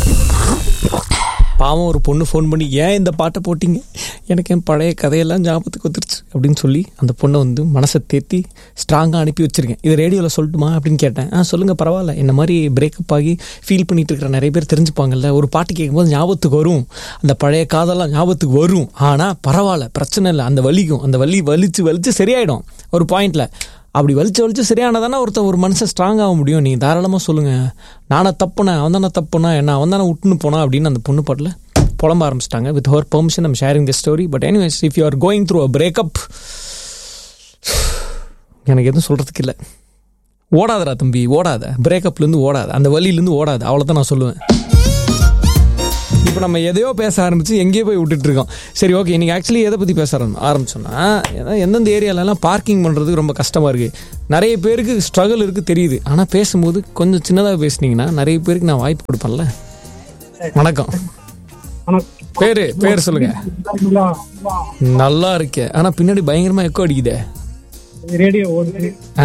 பாவம் ஒரு பொண்ணு ஃபோன் பண்ணி ஏன் இந்த பாட்டை போட்டீங்க எனக்கு என் பழைய கதையெல்லாம் ஞாபகத்துக்கு வந்துருச்சு அப்படின்னு சொல்லி அந்த பொண்ணை வந்து மனசை தேத்தி ஸ்ட்ராங்காக அனுப்பி வச்சிருக்கேன் இது ரேடியோவில் சொல்லட்டுமா அப்படின்னு கேட்டேன் ஆ சொல்லுங்கள் பரவாயில்ல இந்த மாதிரி பிரேக்கப் ஆகி ஃபீல் பண்ணிட்டு இருக்கிற நிறைய பேர் தெரிஞ்சுப்பாங்கல்ல ஒரு பாட்டு கேட்கும்போது ஞாபகத்துக்கு வரும் அந்த பழைய காதெல்லாம் ஞாபகத்துக்கு வரும் ஆனால் பரவாயில்ல பிரச்சனை இல்லை அந்த வலிக்கும் அந்த வலி வலிச்சு வலிச்சு சரியாயிடும் ஒரு பாயிண்டில் அப்படி வலிச்சு வலிச்சு சரியானதானே ஒருத்தன் ஒரு மனுஷன் ஸ்ட்ராங் ஆக முடியும் நீங்கள் தாராளமாக சொல்லுங்கள் நானே தப்புனேன் அவன் தானே தப்புனா என்ன அவன் தானே விட்டுன்னு போனா அப்படின்னு அந்த பொண்ணு பாட்டில் புலம்ப ஆரம்பிச்சிட்டாங்க வித் ஹவர் பெர்மிஷன் நம்ம sharing the story but anyways if you are going through a breakup எனக்கு எதுவும் சொல்கிறதுக்கு இல்லை ஓடாதடா தம்பி ஓடாத பிரேக்கப்லேருந்து ஓடாத அந்த வழியிலேருந்து ஓடாத அவ்வளோதான் நான் சொல்லுவேன் இப்போ நம்ம எதையோ பேச ஆரம்பிச்சு எங்கேயோ போய் விட்டுட்டு இருக்கோம் சரி ஓகே இன்னைக்கு ஆக்சுவலி எதை பற்றி பேச ஆரம்பி ஆரம்பிச்சோன்னா ஏன்னா எந்தெந்த ஏரியாலலாம் பார்க்கிங் பண்ணுறதுக்கு ரொம்ப கஷ்டமாக இருக்குது நிறைய பேருக்கு ஸ்ட்ரகிள் இருக்குது தெரியுது ஆனால் பேசும்போது கொஞ்சம் சின்னதாக பேசுனீங்கன்னா நிறைய பேருக்கு நான் வாய்ப்பு கொடுப்பேன்ல வணக்கம் பேரு பேர் சொல்லுங்க நல்லா இருக்கே ஆனா பின்னாடி பயங்கரமா எக்கோ அடிக்குதே ரேடியோ ஓடுது ஆ,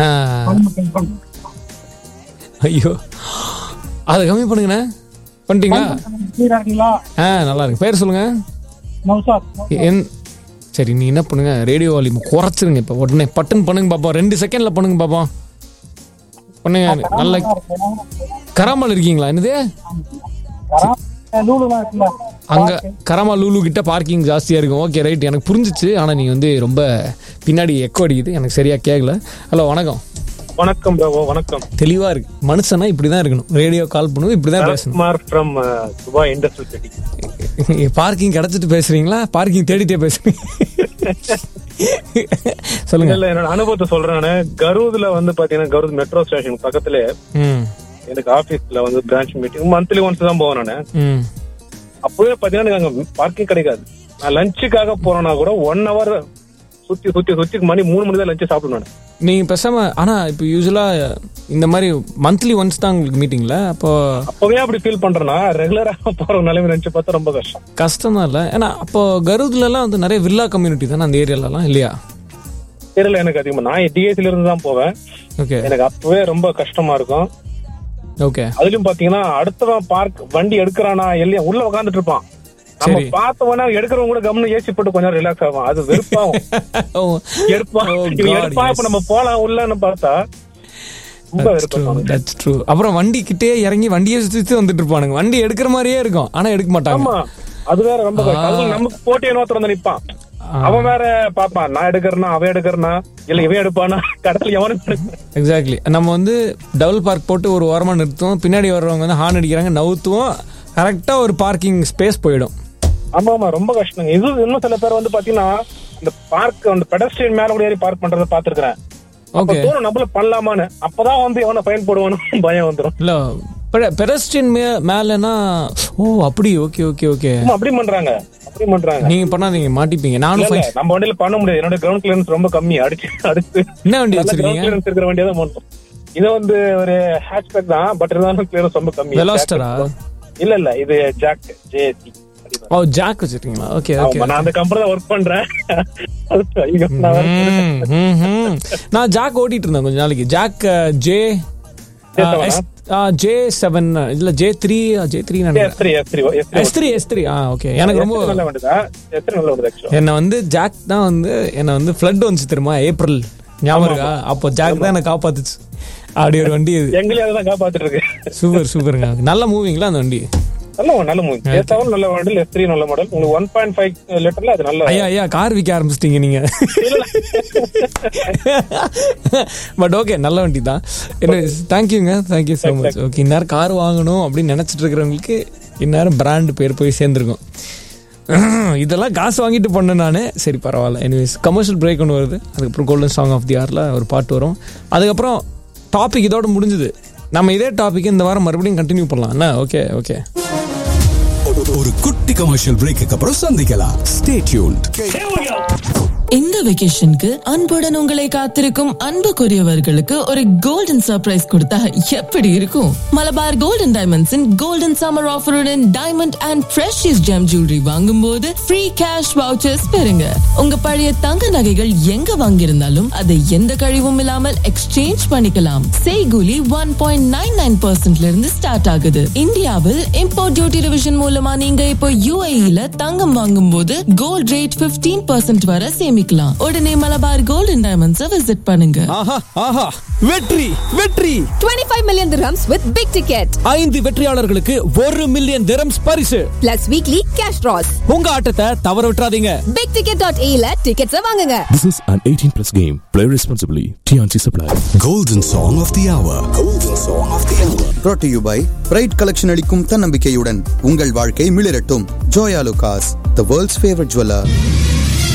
ஐயோ அதை கம்மி பண்ணுங்கண்ணே பண்ணிட்டீங்களா கிளியரா இருக்கீங்களா ஆ நல்லா இருக்கு பேர் சொல்லுங்க நௌசாத் என் சரி நீ என்ன பண்ணுங்க ரேடியோ வால்யூம் குறைச்சிருங்க இப்போ உடனே பட்டுன்னு பண்ணுங்க பார்ப்போம் ரெண்டு செகண்ட்ல பண்ணுங்க பார்ப்போம் பண்ணுங்க நல்ல கராமல் இருக்கீங்களா என்னது லூலுலாம் இருக்குல்ல அங்க கராமா லூலு கிட்ட பார்க்கிங் ஜாஸ்தியா இருக்கும் ஓகே ரைட் எனக்கு புரிஞ்சிச்சு ஆனா நீ வந்து ரொம்ப பின்னாடி எக்கோ அடிக்குது எனக்கு சரியா கேட்கல ஹலோ வணக்கம் வணக்கம் பிரபு வணக்கம் தெளிவா இருக்கு மனுஷனா இப்படிதான் இருக்கணும் ரேடியோ கால் பண்ணுவோம் இப்படிதான் பேசணும் Kumar from Dubai Industrial City parking கிடைச்சிட்டு பேசுறீங்களா பார்க்கிங் தேடிட்டே பேசுறீங்க சொல்லுங்க இல்ல என்னோட அனுபவத்தை சொல்றேன் நானு கரூர்ல வந்து பாத்தீங்கன்னா கரூர் மெட்ரோ ஸ்டேஷன் பக்கத்துல ம் எனக்கு ஆபீஸ்ல வந்து பிரான்ச் மீட்டிங் மந்த்லி ஒன்ஸ் தான் போவேன் நானு ம் அப்பவே பாத்தீங்கன்னா எனக்கு அங்க பார்க்கிங் கிடைக்காது நான் லஞ்சுக்காக போறேன்னா கூட ஒன் ஹவர் சுத்தி சுத்தி சுத்தி மணி மூணு மணி தான் லஞ்சு சாப்பிடுவேன் நானு நீங்க பேசாம ஆனா இப்போ யூஸ்வலா இந்த மாதிரி மந்த்லி ஒன்ஸ் தான் உங்களுக்கு மீட்டிங்ல அப்போ அப்பவே அப்படி ஃபீல் பண்றேன்னா ரெகுலரா போற நிலைமை நினைச்சு பார்த்தா ரொம்ப கஷ்டம் கஷ்டம் தான் இல்ல ஏன்னா அப்போ கரூர்ல எல்லாம் வந்து நிறைய வில்லா கம்யூனிட்டி தானே அந்த ஏரியால எல்லாம் இல்லையா தெரியல எனக்கு அதிகமா நான் டிஎஸ்சில இருந்து தான் போவேன் ஓகே எனக்கு அப்பவே ரொம்ப கஷ்டமா இருக்கும் ஓகே அதுலயும் பாத்தீங்கன்னா அடுத்தவன் பார்க் வண்டி எடுக்கிறானா இல்லையா உள்ள உட்காந்துட்டு இருப்பான் நம்ம சரி. பார்த்தவனா எடுக்கிறவங்க கூட கவனம் ஏசி போட்டு கொஞ்சம் ரிலாக்ஸ் ஆகும் அது வெறுப்பாகும் எடுப்பான் Oh இவன் God, எடுப்பான் இப்ப yes. நம்ம போலாம் உள்ளன்னு பார்த்தா ரொம்ப வெறுப்பாங்க தட்ஸ் ட்ரூ அப்புறம் வண்டி கிட்டே இறங்கி வண்டியை சுத்தி சுத்தி வந்துட்டு இருப்பானுங்க வண்டி எடுக்கிற மாதிரியே இருக்கும் ஆனா எடுக்க மாட்டாங்க ஆமா அது வேற ரொம்ப கஷ்டம் அதுவும் நமக்கு போட்டி இன்னொருத்தர் வந்து நிப்பான் அவன் வேற பாப்பான் நான் எடுக்கிறனா அவன் எடுக்கிறனா இல்ல இவன் எடுப்பானா கடத்துல எவனும் எடுக்க- எக்ஸாக்ட்லி நம்ம வந்து டபுள் பார்க் போட்டு ஒரு ஓரமா நிறுத்துவோம் பின்னாடி வர்றவங்க வந்து ஹார்ன் அடிக்கிறாங்க நவுத்துவோம் கரெக்டா ஒரு பார்க்கிங் ஸ்பேஸ் போயிடும் ஆமா ஆமா ரொம்ப கஷ்டம் இது இன்னும் சில பேர் வந்து பாத்தீங்கன்னா இந்த பார்க் அந்த பெடஸ்ட்ரியன் மேல கூட ஏறி பார்க் பண்றத பாத்துருக்கேன் அப்ப ஓகே தோணும் நம்மள பண்ணலாமான்னு அப்பதான் வந்து எவனை ஃபைன் போடுவானு பயம் வந்துரும் இல்ல பெடஸ்ட்ரியன் மே மேலனா ஓ அப்படி ஓகே ஓகே ஓகே ஆமா, அப்படி பண்றாங்க அப்படி பண்றாங்க நீங்க பண்ணாதீங்க மாட்டிப்பீங்க நானும் இல்ல, fine. இல்ல, நம்ம வண்டியில பண்ண முடியாது என்னோட கிரவுண்ட் கிளியரன்ஸ் ரொம்ப கம்மி அடிச்சு அடிச்சு என்ன வண்டி கிரவுண்ட் வச்சிருக்கீங்க கிளியரன்ஸ் இருக்கிற வண்டியை தான் பண்ணும் இது வந்து ஒரு ஹேட்ச்பேக் தான் பட் இருந்தாலும் கிளியரன்ஸ் ரொம்ப கம்மி வெலாஸ்டரா இல்ல இல்ல இது ஜாக் ஜேசி ஓ ஜாக் வச்சிருக்கீங்களா ஓகே ஓகே நான் அந்த கம்பெனில ஒர்க் பண்றேன் அது ஐயோ, நான் வேற ம், ம், ம். நான் ஜாக் ஓட்டிட்டு இருந்தேன் கொஞ்ச நாளைக்கு ஜாக் ஜே ஜே செவன் இல்ல J three J three S3, S3, S3 S three S three ஆ ஓகே எனக்கு ரொம்ப நல்ல வண்டி தான் S3 நல்ல வண்டி actually. என்னை வந்து ஜாக் தான் வந்து என்னை வந்து ஃப்ளட் வந்துச்சு தெரியுமா ஏப்ரல் ஞாபகம் இருக்கா அப்போ ஜாக் தான் என்னை காப்பாத்துச்சு அப்படி ஒரு வண்டி இது எங்களையும் அதுதான் காப்பாத்திட்டு இருக்கு சூப்பர் சூப்பருங்க நல்ல மூவிங்களா அந்த வண்டி நல்ல one, நல்ல மூவி ஏத்தாவும் நல்ல மாடல் எஸ் த்ரீ நல்ல மாடல் உங்களுக்கு ஒன் பாயிண்ட் ஃபைவ் லிட்டர்ல அது நல்ல ஐயா ஐயா கார் விற்க ஆரம்பிச்சிட்டீங்க நீங்க பட் ஓகே நல்ல வண்டி தான் என்ன தேங்க்யூங்க தேங்க்யூ ஸோ மச் ஓகே இந்நேரம் கார் வாங்கணும் அப்படின்னு நினைச்சிட்டு இருக்கிறவங்களுக்கு இந்நேரம் பிராண்ட் பேர் போய் சேர்ந்துருக்கும் இதெல்லாம் காசு வாங்கிட்டு பண்ணேன் நான் சரி பரவாயில்ல எனிவேஸ் கமர்ஷியல் பிரேக் ஒன்று வருது அதுக்கப்புறம் கோல்டன் சாங் ஆஃப் தி ஆரில் ஒரு பாட்டு வரும் அதுக்கப்புறம் டாபிக் இதோட முடிஞ்சுது நம்ம இதே டாபிக் இந்த வாரம் மறுபடியும் கண்டினியூ பண்ணலாம் என்ன ஓகே ஓகே ஒரு குட்டி கமர்ஷியல் பிரேக்கு அப்புறம் சந்திக்கலாம் ஸ்டே டியூன்ட் இந்த வெகேஷனுக்கு அன்புடன் உங்களை காத்திருக்கும் அன்புக்குரியவர்களுக்கு ஒரு கோல்டன் சர்ப்ரைஸ் கொடுத்தா எப்படி இருக்கும் மலபார் கோல்டன் டைமண்ட்ஸின் கோல்டன் சம்மர் ஆஃபருடன் diamond and precious gem jewellery வாங்கும் போது ஃப்ரீ கேஷ் வவுச்சர்ஸ் பெறுங்க உங்க பழைய தங்க நகைகள் எங்க வாங்கியிருந்தாலும் அதை எந்த கழிவும் இல்லாமல் எக்ஸ்சேஞ்ச் பண்ணிக்கலாம் செய்கூலி ஒன் பாயிண்ட் நைன் நைன் பர்சன்ட்ல இருந்து ஸ்டார்ட் ஆகுது இந்தியாவில் இம்போர்ட் டியூட்டி ரிவிஷன் மூலமா நீங்க இப்போ யூஏஇல தங்கம் வாங்கும் போது கோல்ட் ரேட் 15% பர்சன்ட் வரை சேமிக்கலாம் உடனே மலபார் கோல்டன் டைமண்ட்ஸை விசிட் பண்ணுங்க ஆஹா ஆஹா வெற்றி வெற்றி 25 million dirhams with big ticket ஐந்து வெற்றியாளர்களுக்கு ஒரு மில்லியன் திரம்ஸ் பரிசு plus weekly cash draws. உங்க ஆட்டத்தை தவற விட்டுறாதீங்க bigticket.ae ல tickets வாங்குங்க. This is an 18 plus game. Play responsibly. TNC Supply. Golden Song of the Hour. Golden Song of the Hour. brought to you by pride collection அளிக்கும் தன்னம்பிக்கையுடன் உங்கள் வாழ்க்கை மிளிரட்டும் Joyalukkas the world's favourite jeweller